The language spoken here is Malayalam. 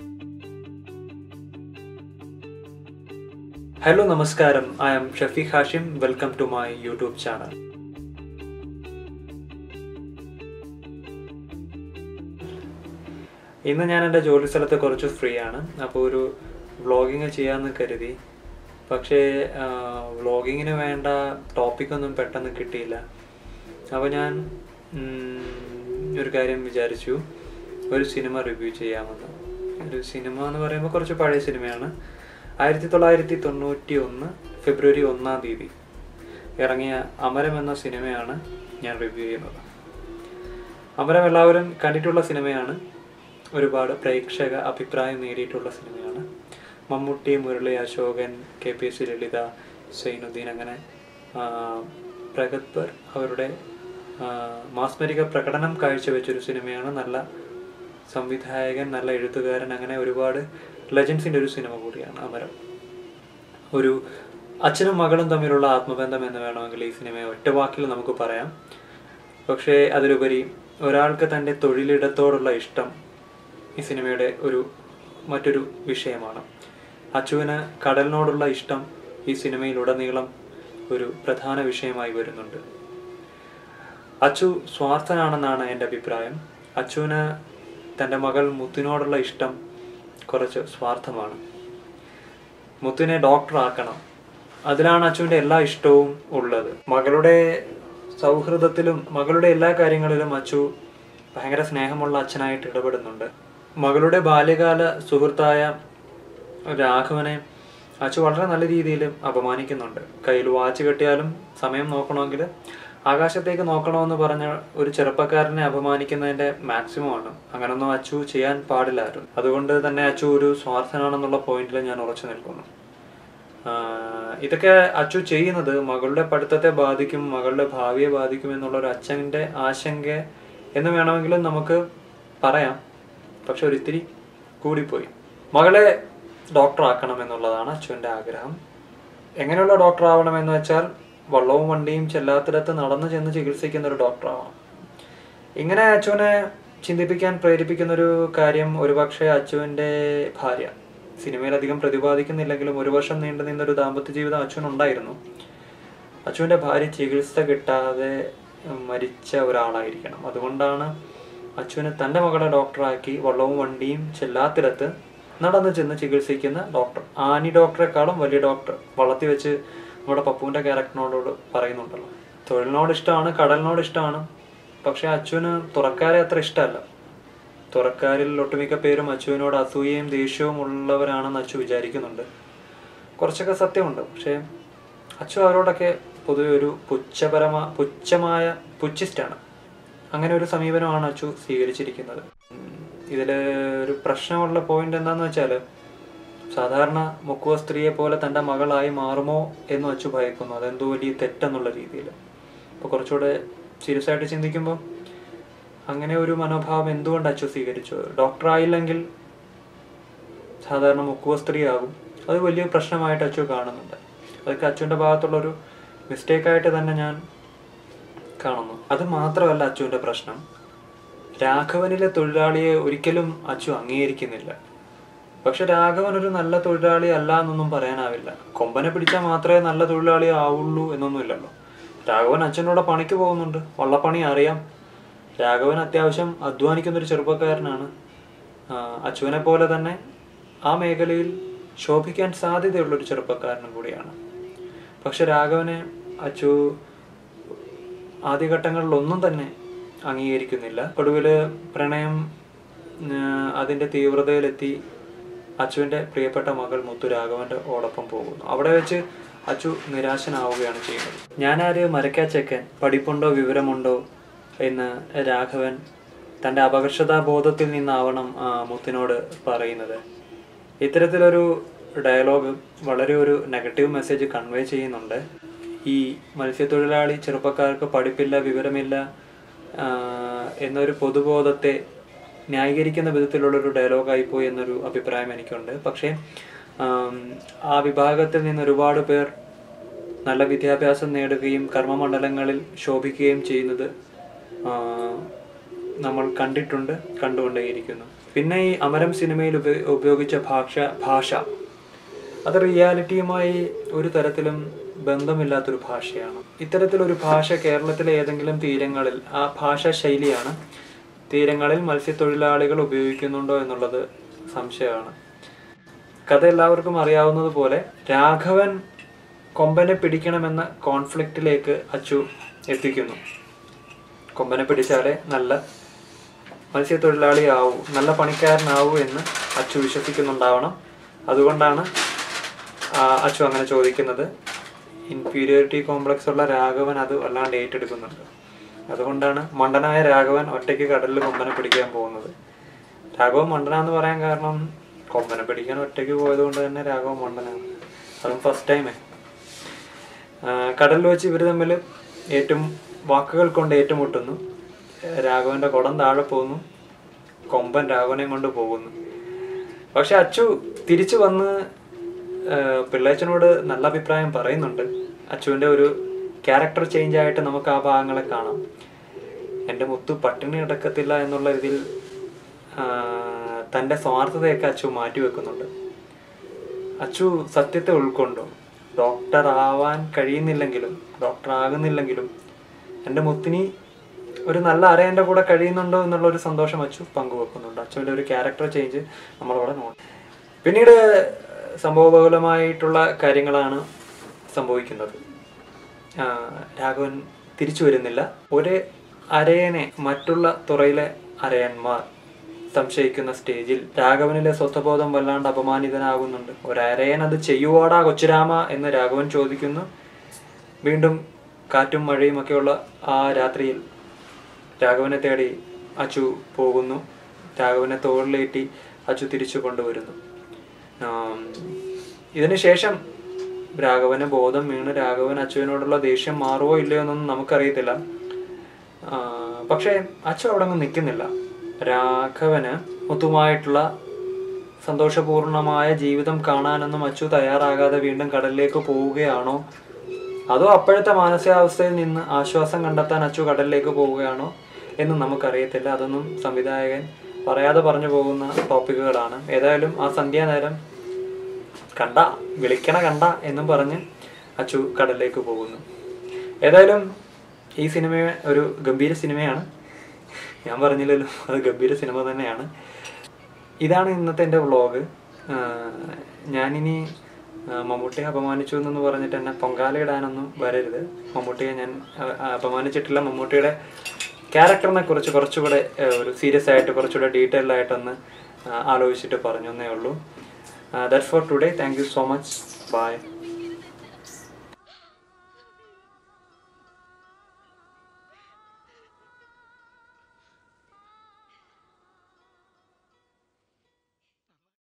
ഹലോ നമസ്കാരം I'm Shafeeq Hashim welcome to my YouTube channel ഇന്ന് ഞാൻ എൻ്റെ ജോലി സ്ഥലത്ത് കുറച്ച് ഫ്രീ ആണ് അപ്പോൾ ഒരു വ്ളോഗിങ് ചെയ്യാമെന്ന് കരുതി പക്ഷേ വ്ളോഗിങ്ങിന് വേണ്ട ടോപ്പിക്കൊന്നും പെട്ടെന്ന് കിട്ടിയില്ല അപ്പോൾ ഞാൻ ഉം, ഒരു കാര്യം വിചാരിച്ചു ഒരു സിനിമ റിവ്യൂ ചെയ്യാമെന്ന് ഒരു സിനിമ എന്ന് പറയുമ്പോൾ കുറച്ച് പഴയ സിനിമയാണ് ആയിരത്തി തൊള്ളായിരത്തി തൊണ്ണൂറ്റി ഒന്ന് ഫെബ്രുവരി ഒന്നാം തീയതി ഇറങ്ങിയ അമരം എന്ന സിനിമയാണ് ഞാൻ റിവ്യൂ ചെയ്യുന്നത് അമരം എല്ലാവരും കണ്ടിട്ടുള്ള സിനിമയാണ് ഒരുപാട് പ്രേക്ഷക അഭിപ്രായം നേടിയിട്ടുള്ള സിനിമയാണ് Mammootty Murali Ashokan K P S C Lalitha Zainuddin അങ്ങനെ ആ, പ്രഗത്ഭർ അവരുടെ ആ, മാസ്മരിക പ്രകടനം കാഴ്ചവെച്ചൊരു സിനിമയാണ് നല്ല സംവിധായകൻ നല്ല എഴുത്തുകാരൻ അങ്ങനെ ഒരുപാട് ലെജൻസിൻ്റെ ഒരു സിനിമ കൂടിയാണ് അമരം ഒരു അച്ഛനും മകളും തമ്മിലുള്ള ആത്മബന്ധം എന്ന് വേണമെങ്കിൽ ഈ സിനിമയെ ഒറ്റ വാക്കിൽ നമുക്ക് പറയാം പക്ഷേ അതിലുപരി ഒരാൾക്ക് തൻ്റെ തൊഴിലിടത്തോടുള്ള ഇഷ്ടം ഈ സിനിമയുടെ ഒരു മറ്റൊരു വിഷയമാണ് അച്ചുവിന് കടലിനോടുള്ള ഇഷ്ടം ഈ സിനിമയിലുടനീളം ഒരു പ്രധാന വിഷയമായി വരുന്നുണ്ട് അച്ചു സ്വാർത്ഥനാണെന്നാണ് എൻ്റെ അഭിപ്രായം അച്ചുവിന് തൻ്റെ മകൾ മുത്തിനോടുള്ള ഇഷ്ടം കുറച്ച് സ്വാർത്ഥമാണ് മുത്തിനെ ഡോക്ടറാക്കണം അതിലാണ് അച്ചുവിൻ്റെ എല്ലാ ഇഷ്ടവും ഉള്ളത് മകളുടെ സൗഹൃദത്തിലും മകളുടെ എല്ലാ കാര്യങ്ങളിലും അച്ചു ഭയങ്കര സ്നേഹമുള്ള അച്ഛനായിട്ട് ഇടപെടുന്നുണ്ട് മകളുടെ ബാല്യകാല സുഹൃത്തായ രാഘവനെ അച്ചു വളരെ നല്ല രീതിയിൽ അപമാനിക്കുന്നുണ്ട് കയ്യിൽ വാച്ച് കെട്ടിയാലും സമയം നോക്കണമെങ്കിൽ ആകാശത്തേക്ക് നോക്കണമെന്ന് പറഞ്ഞ ഒരു ചെറുപ്പക്കാരനെ അപമാനിക്കുന്നതിന്റെ മാക്സിമം ആണ് അങ്ങനൊന്നും അച്ചു ചെയ്യാൻ പാടില്ലായിരുന്നു അതുകൊണ്ട് തന്നെ അച്ചു ഒരു സ്വാർത്ഥനാണെന്നുള്ള പോയിന്റിൽ ഞാൻ ഉറച്ചു നിൽക്കുന്നു ആഹ് ഇതൊക്കെ അച്ചു ചെയ്യുന്നത് മകളുടെ പഠിത്തത്തെ ബാധിക്കും മകളുടെ ഭാവിയെ ബാധിക്കും എന്നുള്ള ഒരു അച്ഛൻ്റെ ആശങ്ക എന്ന് വേണമെങ്കിലും നമുക്ക് പറയാം പക്ഷെ ഒരിത്തിരി കൂടിപ്പോയി മകളെ ഡോക്ടർ ആക്കണം എന്നുള്ളതാണ് അച്ചുവിൻ്റെ ആഗ്രഹം എങ്ങനെയുള്ള ഡോക്ടർ ആവണം എന്ന് വെച്ചാൽ വള്ളവും വണ്ടിയും ചെല്ലാത്തിടത്ത് നടന്നു ചെന്ന് ചികിത്സിക്കുന്ന ഒരു ഡോക്ടർ ആവണം ഇങ്ങനെ അച്ചുവിനെ ചിന്തിപ്പിക്കാൻ പ്രേരിപ്പിക്കുന്ന ഒരു കാര്യം ഒരുപക്ഷെ അച്ചുവിൻ്റെ ഭാര്യ സിനിമയിൽ അധികം പ്രതിപാദിക്കുന്നില്ലെങ്കിലും ഒരു വർഷം നീണ്ടു നിന്നൊരു ദാമ്പത്യ ജീവിതം അച്ഛനുണ്ടായിരുന്നു അച്ഛൻ്റെ ഭാര്യ ചികിത്സ കിട്ടാതെ മരിച്ച ഒരാളായിരിക്കണം അതുകൊണ്ടാണ് അച്ഛന് തൻ്റെ മകളെ ഡോക്ടറാക്കി വള്ളവും വണ്ടിയും ചെല്ലാത്തിടത്ത് നടന്നു ചെന്ന് ചികിത്സിക്കുന്ന ഡോക്ടർ ആനി ഡോക്ടറെക്കാളും വലിയ ഡോക്ടർ വള്ളത്തി വെച്ച് നമ്മുടെ പപ്പുവിൻ്റെ ക്യാരക്ടറിനോട് പറയുന്നുണ്ടല്ലോ തൊഴിലിനോട് ഇഷ്ടമാണ് കടലിനോട് ഇഷ്ടമാണ് പക്ഷെ അച്ഛന് തുറക്കാരെ അത്ര ഇഷ്ടമല്ല തുറക്കാരിൽ ഒട്ടുമിക്ക പേരും അച്ചുവിനോട് അസൂയയും ദേഷ്യവും ഉള്ളവരാണെന്ന് അച്ചു വിചാരിക്കുന്നുണ്ട് കുറച്ചൊക്കെ സത്യമുണ്ട് പക്ഷേ അച്ചു അവരോടൊക്കെ പൊതുവെ ഒരു പുച്ഛപരമാ പുച്ഛമായ പുച്ഛിസ്റ്റാണ് അങ്ങനെ ഒരു സമീപനമാണ് അച്ചു സ്വീകരിച്ചിരിക്കുന്നത് ഇതിൽ ഒരു പ്രശ്നമുള്ള പോയിന്റ് എന്താണെന്ന് വെച്ചാൽ സാധാരണ മുക്കുവ സ്ത്രീയെ പോലെ തൻ്റെ മകളായി മാറുമോ എന്ന് അച്ചു ഭയക്കുന്നു അതെന്തോ വലിയ തെറ്റെന്നുള്ള രീതിയിൽ അപ്പോൾ കുറച്ചുകൂടെ സീരിയസ് ആയിട്ട് ചിന്തിക്കുമ്പോൾ അങ്ങനെ ഒരു മനോഭാവം എന്തുകൊണ്ട് അച്ചു സ്വീകരിച്ചു ഡോക്ടർ ആയില്ലെങ്കിൽ സാധാരണ മുക്കുവ സ്ത്രീ ആകും അത് വലിയ പ്രശ്നമായിട്ട് അച്ചു കാണുന്നുണ്ട് അതൊക്കെ അച്ചുവിൻ്റെ ഭാഗത്തുള്ളൊരു മിസ്റ്റേക്കായിട്ട് തന്നെ ഞാൻ കാണുന്നു അത് മാത്രമല്ല അച്ചുവിൻ്റെ പ്രശ്നം രാഘവനിലെ തൊഴിലാളിയെ ഒരിക്കലും അച്ചു അംഗീകരിക്കുന്നില്ല പക്ഷെ രാഘവൻ ഒരു നല്ല തൊഴിലാളി അല്ല എന്നൊന്നും പറയാനാവില്ല കൊമ്പനെ പിടിച്ചാൽ മാത്രമേ നല്ല തൊഴിലാളി ആവുള്ളൂ എന്നൊന്നുമില്ലല്ലോ രാഘവൻ അച്ഛനോട് പണിക്ക് പോകുന്നുണ്ട് വള്ളപ്പണി അറിയാം രാഘവൻ അത്യാവശ്യം അധ്വാനിക്കുന്ന ഒരു ചെറുപ്പക്കാരനാണ് ആ, അച്ചുവിനെ പോലെ തന്നെ ആ മേഖലയിൽ ശോഭിക്കാൻ സാധ്യതയുള്ള ഒരു ചെറുപ്പക്കാരനും കൂടിയാണ് പക്ഷെ രാഘവനെ അച്ചു ആദ്യഘട്ടങ്ങളിലൊന്നും തന്നെ അംഗീകരിക്കുന്നില്ല ഒടുവിൽ പ്രണയം ആ, അതിന്റെ തീവ്രതയിലെത്തി അച്ചുവിന്റെ പ്രിയപ്പെട്ട മകൾ മുത്തു രാഘവന്റെ ഓടൊപ്പം പോകുന്നു അവിടെ വെച്ച് അച്ചു നിരാശനാവുകയാണ് ചെയ്യുന്നത് ഞാനാര് മരക്കാച്ചക്കൻ പഠിപ്പുണ്ടോ വിവരമുണ്ടോ എന്ന് രാഘവൻ തൻ്റെ അപകർഷതാബോധത്തിൽ നിന്നാവണം ആ, മുത്തിനോട് പറയുന്നത് ഇത്തരത്തിലൊരു ഡയലോഗ് വളരെ ഒരു നെഗറ്റീവ് മെസ്സേജ് കൺവേ ചെയ്യുന്നുണ്ട് ഈ മത്സ്യത്തൊഴിലാളി ചെറുപ്പക്കാർക്ക് പഠിപ്പില്ല വിവരമില്ല ആ, എന്നൊരു പൊതുബോധത്തെ ന്യായീകരിക്കുന്ന വിധത്തിലുള്ളൊരു ഡയലോഗായിപ്പോയി എന്നൊരു അഭിപ്രായം എനിക്കുണ്ട് പക്ഷേ ആം, ആ വിഭാഗത്തിൽ നിന്ന് ഒരുപാട് പേർ നല്ല വിദ്യാഭ്യാസം നേടുകയും കർമ്മമണ്ഡലങ്ങളിൽ ശോഭിക്കുകയും ചെയ്യുന്നത് ആ, നമ്മൾ കണ്ടിട്ടുണ്ട് കണ്ടുകൊണ്ടേയിരിക്കുന്നു പിന്നെ ഈ അമരം സിനിമയിൽ ഉപ- ഉപയോഗിച്ച ഭാഷ ഭാഷ അത് റിയാലിറ്റിയുമായി ഒരു തരത്തിലും ബന്ധമില്ലാത്തൊരു ഭാഷയാണ് ഇത്തരത്തിലൊരു ഭാഷ കേരളത്തിലെ ഏതെങ്കിലും തീരങ്ങളിൽ ആ ഭാഷാ ശൈലിയാണ് തീരങ്ങളിൽ മത്സ്യത്തൊഴിലാളികൾ ഉപയോഗിക്കുന്നുണ്ടോ എന്നുള്ളത് സംശയമാണ് കഥ എല്ലാവർക്കും അറിയാവുന്നതുപോലെ രാഘവൻ കൊമ്പനെ പിടിക്കണമെന്ന കോൺഫ്ലിക്റ്റിലേക്ക് അച്ചു എത്തിക്കുന്നു കൊമ്പനെ പിടിച്ചാലേ നല്ല മത്സ്യത്തൊഴിലാളിയാവൂ നല്ല പണിക്കാരനാവൂ എന്ന് അച്ചു വിശ്വസിക്കുന്നുണ്ടാവണം അതുകൊണ്ടാണ് ആ, അച്ചു അങ്ങനെ ചോദിക്കുന്നത് ഇൻഫീരിയോറിറ്റി കോംപ്ലക്സ് ഉള്ള രാഘവൻ അത് വല്ലാണ്ട് ഏറ്റെടുക്കുന്നുണ്ട് അതുകൊണ്ടാണ് മണ്ടനായ രാഘവൻ ഒറ്റയ്ക്ക് കടലിൽ കൊമ്പനെ പിടിക്കാൻ പോകുന്നത് രാഘവൻ മണ്ടനാന്ന് പറയാൻ കാരണം കൊമ്പനെ പിടിക്കാൻ ഒറ്റയ്ക്ക് പോയത് കൊണ്ട് തന്നെ രാഘവൻ മണ്ടനാണ് അതും ഫസ്റ്റ് ടൈമേ കടലിൽ വെച്ച് ഇവർ തമ്മിൽ ഏറ്റവും വാക്കുകൾ കൊണ്ട് ഏറ്റുമുട്ടുന്നു രാഘവന്റെ കുടം താഴെ പോകുന്നു കൊമ്പൻ രാഘവനെയും കൊണ്ട് പോകുന്നു പക്ഷെ അച്ചു തിരിച്ചു വന്ന് ആ, പിള്ളേച്ചനോട് നല്ല അഭിപ്രായം പറയുന്നുണ്ട് അച്ചുവിന്റെ ഒരു ക്യാരക്ടർ ചേഞ്ച് ആയിട്ട് നമുക്ക് ആ ഭാഗങ്ങളെ കാണാം എൻ്റെ മുത്തു പട്ടിണി കിടക്കത്തില്ല എന്നുള്ള രീതിയിൽ ആ, തൻ്റെ സ്വാർത്ഥതയൊക്കെ അച്ചു മാറ്റി വെക്കുന്നുണ്ട് അച്ചു സത്യത്തെ ഉൾക്കൊണ്ടു ഡോക്ടർ ആവാൻ കഴിയുന്നില്ലെങ്കിലും ഡോക്ടർ ആകുന്നില്ലെങ്കിലും എൻ്റെ മുത്തിനി ഒരു നല്ല അരയൻ്റെ കൂടെ കഴിയുന്നുണ്ടോ എന്നുള്ള ഒരു സന്തോഷം അച്ചു പങ്കുവെക്കുന്നുണ്ട് അച്ചുവിൻ്റെ ഒരു ക്യാരക്ടർ ചേഞ്ച് നമ്മളവിടെ നോക്കും പിന്നീട് സംഭവബഹുലമായിട്ടുള്ള കാര്യങ്ങളാണ് സംഭവിക്കുന്നത് ആ, രാഘവൻ തിരിച്ചു വരുന്നില്ല ഒരു അരയനെ മറ്റുള്ള തുറയിലെ അരയന്മാർ സംശയിക്കുന്ന സ്റ്റേജിൽ രാഘവനിലെ സ്വത്വബോധം വല്ലാണ്ട് അപമാനിതനാകുന്നുണ്ട് ഒരരയൻ അത് ചെയ്യുവാടാ കൊച്ചുരാമ എന്ന് രാഘവൻ ചോദിക്കുന്നു വീണ്ടും കാറ്റും മഴയും ഒക്കെയുള്ള ആ രാത്രിയിൽ രാഘവനെ തേടി അച്ചു പോകുന്നു രാഘവനെ തോളിലേറ്റി അച്ചു തിരിച്ചു കൊണ്ടുവരുന്നു ആം, ഇതിനുശേഷം രാഘവന് ബോധം വീണ് രാഘവൻ അച്ചുവിനോടുള്ള ദേഷ്യം മാറുമോ ഇല്ലയോ എന്നൊന്നും നമുക്കറിയത്തില്ല ആ, പക്ഷേ അച്ചു അവിടെ ഒന്നും നിൽക്കുന്നില്ല രാഘവന് മുത്തുമായിട്ടുള്ള സന്തോഷപൂർണമായ ജീവിതം കാണാനൊന്നും അച്ചു തയ്യാറാകാതെ വീണ്ടും കടലിലേക്ക് പോവുകയാണോ അതോ അപ്പോഴത്തെ മാനസികാവസ്ഥയിൽ നിന്ന് ആശ്വാസം കണ്ടെത്താൻ അച്ചു കടലിലേക്ക് പോവുകയാണോ എന്ന് നമുക്കറിയത്തില്ല അതൊന്നും സംവിധായകൻ പറയാതെ പറഞ്ഞു പോകുന്ന ടോപ്പിക്കുകളാണ് ഏതായാലും ആ സന്ധ്യാനേരം കണ്ട വിളിക്കണ കണ്ട എന്നും പറഞ്ഞ് അച്ചു കടലിലേക്ക് പോകുന്നു ഏതായാലും ഈ സിനിമ ഒരു ഗംഭീര സിനിമയാണ് ഞാൻ പറഞ്ഞില്ലല്ലോ അത് ഗംഭീര സിനിമ തന്നെയാണ് ഇതാണ് ഇന്നത്തെ എൻ്റെ വ്ളോഗ് ഞാനിനി ആ, മമ്മൂട്ടിയെ അപമാനിച്ചു എന്ന് പറഞ്ഞിട്ട് എന്നെ പൊങ്കാലയിടാനൊന്നും വരരുത് മമ്മൂട്ടിയെ ഞാൻ ആ, അപമാനിച്ചിട്ടില്ല മമ്മൂട്ടിയുടെ ക്യാരക്ടറിനെ കുറിച്ച് കുറച്ചുകൂടെ ആ, ഒരു സീരിയസ് ആയിട്ട് കുറച്ചുകൂടെ ഡീറ്റെയിൽഡ് ആയിട്ടൊന്ന് ആ, ആലോചിച്ചിട്ട് പറഞ്ഞു എന്നേ ഉള്ളൂ that for today thank you so much by